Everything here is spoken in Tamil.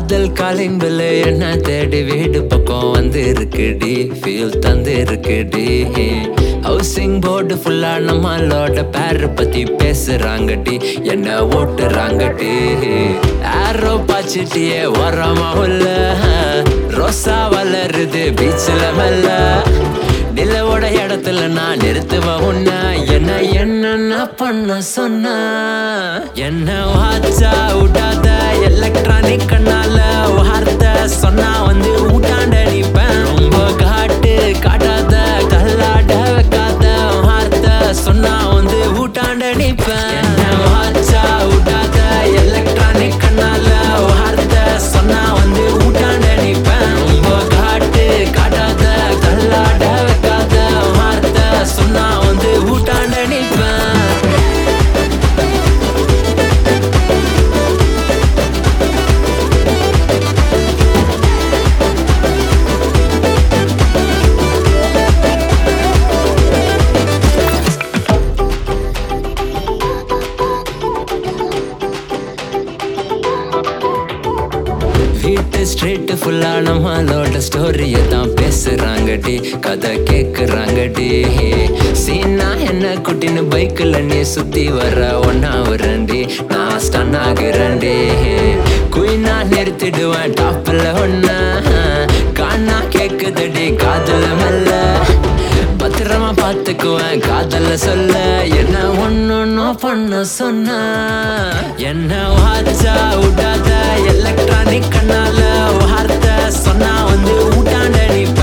காதல் காலிங் பில் என்ன தேடி வீடு பக்கம் வந்து இருக்குடி ஃபீல் தந்து இருக்குடி ஹவுசிங் போர்டு ஃபுல்லா நம்மளோட பேர பத்தி பேசுறாங்கடி என்ன ஓட்டுறாங்கடி ஆரோ பாச்சிட்டியே ஓரமா உள்ள ரோசா வளருது பீச்சில் மெல்ல நிலவோட இடத்துல நான் நிறுத்துவேன் உன்ன என்ன என்ன பண்ண சொன்ன என்ன வாச்சா விடாத எலக்ட்ரானிக் கண்ணால வார்த்தை சொன்னா வந்து ஊட்டாண்ட நிப்பேன் ரொம்ப காட்டு காட்டாத கல்லாட வைக்காத வார்த்தை சொன்னா வந்து ஊட்டாண்ட நிப்பேன் என்ன வாச்சா விடாத எலக்ட்ரானிக் கண்ணால வார்த்தை சொன்னா வந்து ஊட்டாண்ட நிப்பேன் ரொம்ப காட்டு காட்டாத கல்லாட வைக்காத வார்த்தை சொன்னா வந்து ஊட்டாண்ட நிப்பேன் வீட்டு ஸ்ட்ரீட் ஃபுல்லா நம்மளோட ஸ்டோரிய தான் பேசுறாங்கடி கதை கேக்குறாங்கடி சீனா என்ன குட்டின்னு பைக்கில் நீ சுத்தி வர ஒன்னா வரண்டி நான் ஸ்டன் ஆகுறேன்டி குயினா நிறுத்திடுவேன் டாப்ல ஒன்ன காணா கேக்குதடி காதுல மெல்ல பத்திரமா பார்த்துக்குவேன் காதல சொல்ல என்ன ஒன்னொன்னும் பண்ண சொன்ன என்ன வாச்சா விடாத எலக்ட்ரானிக் கண்ணால வார்த்தை சொன்னா வந்து ஊட்டாண்ட நீ